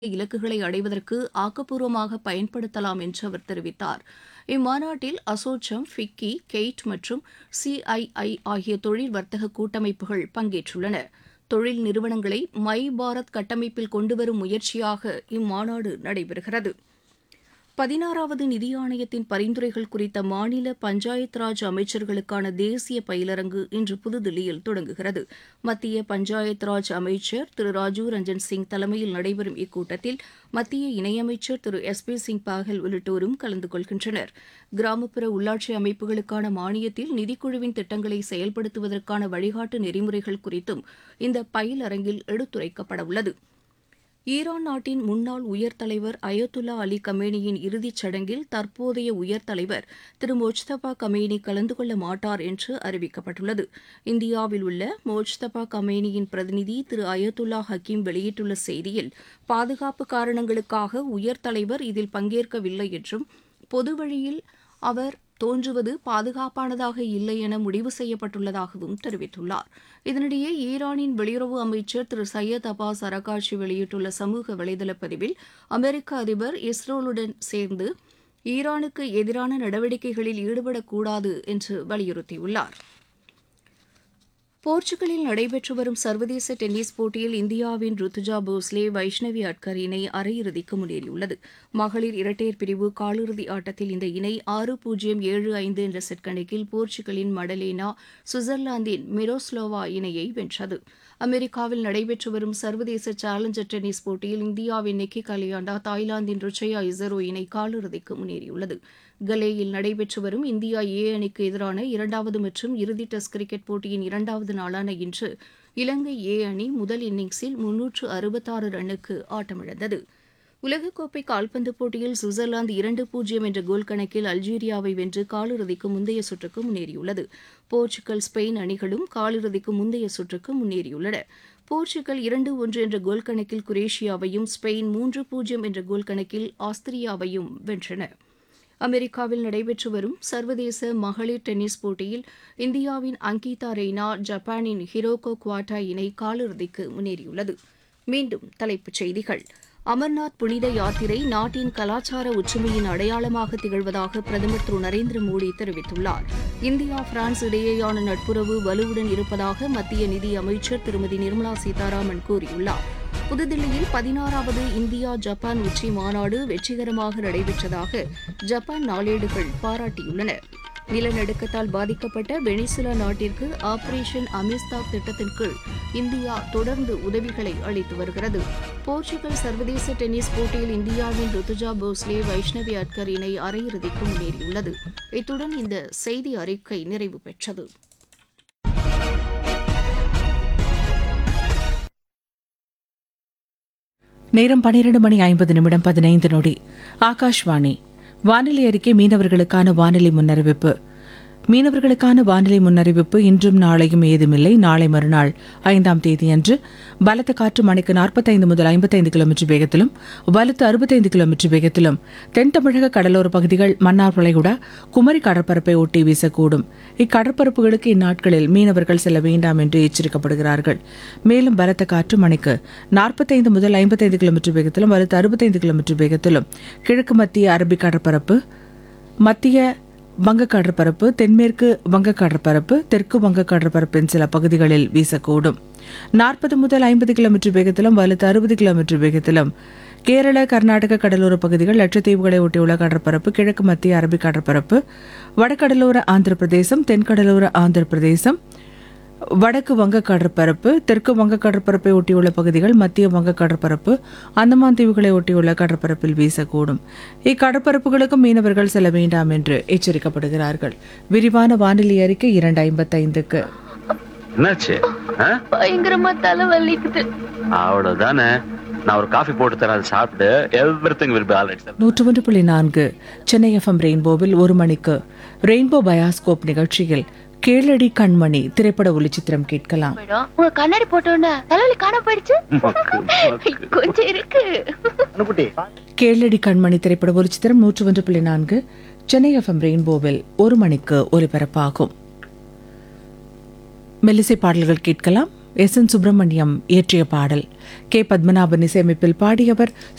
இலக்குகளை அடைவதற்கு ஆக்கப்பூர்வமாக பயன்படுத்தலாம் என்று அவர் தெரிவித்தார் இம்மாநாட்டில் அசோச்சம் ஃபிக்கி கெய்ட் மற்றும் சிஐஐ ஆகிய தொழில் வர்த்தக கூட்டமைப்புகள் பங்கேற்றுள்ளன தொழில் நிறுவனங்களை மை பாரத் கட்டமைப்பில் கொண்டுவரும் முயற்சியாக இம்மாநாடு நடைபெறுகிறது பதினாறாவது நிதி ஆணையத்தின் பரிந்துரைகள் குறித்த மாநில பஞ்சாயத் ராஜ் அமைச்சர்களுக்கான தேசிய பயிலரங்கு இன்று புதுதில்லியில் தொடங்குகிறது மத்திய பஞ்சாயத் ராஜ் அமைச்சர் திரு ராஜீவ் ரஞ்சன் சிங் தலைமையில் நடைபெறும் இக்கூட்டத்தில் மத்திய இணையமைச்சர் திரு எஸ் பி சிங் பாகல் உள்ளிட்டோரும் கலந்து கொள்கின்றனர் கிராமப்புற உள்ளாட்சி அமைப்புகளுக்கான மானியத்தில் நிதிக்குழுவின் திட்டங்களை செயல்படுத்துவதற்கான வழிகாட்டு நெறிமுறைகள் குறித்தும் இந்த பயிலரங்கில் எடுத்துரைக்கப்பட உள்ளது ஈரான் நாட்டின் முன்னாள் உயர் தலைவர் அயத்துல்லா அலி கமேனியின் இறுதிச் சடங்கில் தற்போதைய உயர் தலைவர் திரு மோஜ்தபா கமேனி கலந்து கொள்ள மாட்டார் என்று அறிவிக்கப்பட்டுள்ளது இந்தியாவில் உள்ள மோஜ்தபா கமேனியின் பிரதிநிதி திரு அயத்துல்லா ஹக்கீம் வெளியிட்டுள்ள செய்தியில் பாதுகாப்பு காரணங்களுக்காக உயர் தலைவர் இதில் பங்கேற்கவில்லை என்றும் பொது வழியில் அவர் தோன்றுவது பாதுகாப்பானதாக இல்லை என முடிவு செய்யப்பட்டுள்ளதாகவும் தெரிவித்துள்ளார் இதனிடையே ஈரானின் வெளியுறவு அமைச்சர் திரு சையத் அப்பாஸ் அரகாட்சி வெளியிட்டுள்ள சமூக வலைதள பதிவில் அமெரிக்க அதிபர் இஸ்ரோலுடன் சேர்ந்து ஈரானுக்கு எதிரான நடவடிக்கைகளில் ஈடுபடக்கூடாது என்று வலியுறுத்தியுள்ளார் போர்ச்சுகலில் நடைபெற்று வரும் சர்வதேச டென்னிஸ் போட்டியில் இந்தியாவின் ருத்துஜா போஸ்லே வைஷ்ணவி அட்கர் இணை அரையிறுதிக்கு முன்னேறியுள்ளது மகளிர் இரட்டையர் பிரிவு காலிறுதி ஆட்டத்தில் இந்த இணை ஆறு பூஜ்ஜியம் ஏழு ஐந்து என்ற செட் கணக்கில் போர்ச்சுகலின் மடலேனா சுவிட்சர்லாந்தின் மிரோஸ்லோவா இணையை வென்றது அமெரிக்காவில் நடைபெற்று வரும் சர்வதேச சேலஞ்சர் டென்னிஸ் போட்டியில் இந்தியாவின் நிக்கி கலியாண்டா தாய்லாந்தின் ருச்சயா இசரோ இணை காலிறுதிக்கு முன்னேறியுள்ளது கலேயில் நடைபெற்று வரும் இந்தியா ஏ அணிக்கு எதிரான இரண்டாவது மற்றும் இறுதி டெஸ்ட் கிரிக்கெட் போட்டியின் இரண்டாவது நாளான இன்று இலங்கை ஏ அணி முதல் இன்னிங்ஸில் முன்னூற்று அறுபத்தாறு ரன்னுக்கு ஆட்டமிழந்தது உலகக்கோப்பை கால்பந்து போட்டியில் சுவிட்சர்லாந்து இரண்டு பூஜ்ஜியம் என்ற கோல் கணக்கில் அல்ஜீரியாவை வென்று காலிறுதிக்கு முந்தைய சுற்றுக்கு முன்னேறியுள்ளது போர்ச்சுகல் ஸ்பெயின் அணிகளும் காலிறுதிக்கு முந்தைய சுற்றுக்கு முன்னேறியுள்ளன போர்ச்சுகல் இரண்டு ஒன்று என்ற கோல் கணக்கில் குரேஷியாவையும் ஸ்பெயின் மூன்று பூஜ்ஜியம் என்ற கோல் கணக்கில் ஆஸ்திரியாவையும் வென்றன அமெரிக்காவில் நடைபெற்று வரும் சர்வதேச மகளிர் டென்னிஸ் போட்டியில் இந்தியாவின் அங்கிதா ரெய்னா ஜப்பானின் ஹிரோகோ குவாட்டா இணை காலிறுதிக்கு முன்னேறியுள்ளது மீண்டும் தலைப்புச் செய்திகள் அமர்நாத் புனித யாத்திரை நாட்டின் கலாச்சார ஒற்றுமையின் அடையாளமாக திகழ்வதாக பிரதமர் திரு நரேந்திர மோடி தெரிவித்துள்ளார் இந்தியா பிரான்ஸ் இடையேயான நட்புறவு வலுவுடன் இருப்பதாக மத்திய நிதி அமைச்சர் திருமதி நிர்மலா சீதாராமன் கூறியுள்ளார் புதுதில்லியில் பதினாறாவது இந்தியா ஜப்பான் உச்சி மாநாடு வெற்றிகரமாக நடைபெற்றதாக ஜப்பான் நாளேடுகள் பாராட்டியுள்ளன நிலநடுக்கத்தால் பாதிக்கப்பட்ட வெனிசுலா நாட்டிற்கு ஆபரேஷன் அமிஸ்தாக் திட்டத்தின் கீழ் இந்தியா தொடர்ந்து உதவிகளை அளித்து வருகிறது போர்ச்சுகல் சர்வதேச டென்னிஸ் போட்டியில் இந்தியாவின் ருத்துஜா போஸ்லே வைஷ்ணவி அட்கர் இணை அரையிறுதிக்கு முன்னேறியுள்ளது இத்துடன் இந்த செய்தி அறிக்கை நிறைவு பெற்றது நேரம் பன்னிரண்டு மணி ஐம்பது நிமிடம் பதினைந்து நொடி ஆகாஷ்வாணி வானிலை அறிக்கை மீனவர்களுக்கான வானிலை முன்னறிவிப்பு மீனவர்களுக்கான வானிலை முன்னறிவிப்பு இன்றும் நாளையும் ஏதுமில்லை நாளை மறுநாள் ஐந்தாம் தேதியன்று பலத்த காற்று மணிக்கு நாற்பத்தைந்து முதல் ஐம்பத்தைந்து கிலோமீட்டர் வேகத்திலும் வலுத்து அறுபத்தைந்து கிலோமீட்டர் வேகத்திலும் தென் தமிழக கடலோர பகுதிகள் மன்னார் வளைகுடா குமரி கடற்பரப்பை ஒட்டி வீசக்கூடும் இக்கடற்பரப்புகளுக்கு இந்நாட்களில் மீனவர்கள் செல்ல வேண்டாம் என்று எச்சரிக்கப்படுகிறார்கள் மேலும் பலத்த காற்று மணிக்கு நாற்பத்தைந்து முதல் ஐம்பத்தைந்து கிலோமீட்டர் வேகத்திலும் வலுத்து அறுபத்தைந்து கிலோமீட்டர் வேகத்திலும் கிழக்கு மத்திய அரபிக் கடற்பரப்பு மத்திய வங்க கடற்பரப்பு தென்மேற்கு வங்க கடற்பரப்பு தெற்கு வங்க கடற்பரப்பின் சில பகுதிகளில் வீசக்கூடும் நாற்பது முதல் ஐம்பது கிலோமீட்டர் வேகத்திலும் வலுத்து அறுபது கிலோமீட்டர் வேகத்திலும் கேரள கர்நாடக கடலோர பகுதிகள் லட்சத்தீவுகளை ஒட்டியுள்ள கடற்பரப்பு கிழக்கு மத்திய அரபிக் கடற்பரப்பு வடகடலோர ஆந்திர பிரதேசம் தென்கடலோர ஆந்திர பிரதேசம் வடக்கு வங்க கடற்பரப்பு தெற்கு வங்க கடற்பரப்பை ஒட்டியுள்ள பகுதிகள் மத்திய வங்க கடற்பரப்பு அந்தமான் தீவுகளை ஒட்டியுள்ள கடற்பரப்பில் வீசக்கூடும் இக்கடற்பரப்புகளுக்கு மீனவர்கள் செல்ல வேண்டாம் என்று எச்சரிக்கப்படுகிறார்கள் விரிவான வானிலை அறிக்கை இரண்டு ஐம்பத்தைந்துக்கு என்னாச்சு ஆ? பயங்கரமா தலை வலிக்குது அவ்வளவுதானே நான் ஒரு காஃபி போட்டு தரேன் அதை சாப்பிட்டு everything will be alright sir நூற்று ஒன்று புள்ளி நான்கு சென்னை எஃப்எம் ரெயின்போவில் ஒரு மணிக்கு ரெயின்போ பயாஸ்கோப் நிகழ்ச்சியில் கேளடி கண்மணி திரைப்பட ஒளிச்சித்திரம் கேட்கலாம் மேடம் உங்க கண்ணாடி போட்டோன்னே தலைவலி காண போயிடுச்சு மக்கு, மக்கு. கொஞ்சம் இருக்கு கேளடி கண்மணி திரைப்பட ஒளிச்சித்திரம் நூற்று ஒன்று புள்ளி நான்கு சென்னை எஃப்எம் ரெயின்போவில் ஒரு மணிக்கு ஒலிபரப்பாகும் மெல்லிசை பாடல்கள் கேட்கலாம் எஸ் என் சுப்பிரமணியம் இயற்றிய பாடல் கே பத்மநாபன் இசையமைப்பில் பாடியவர்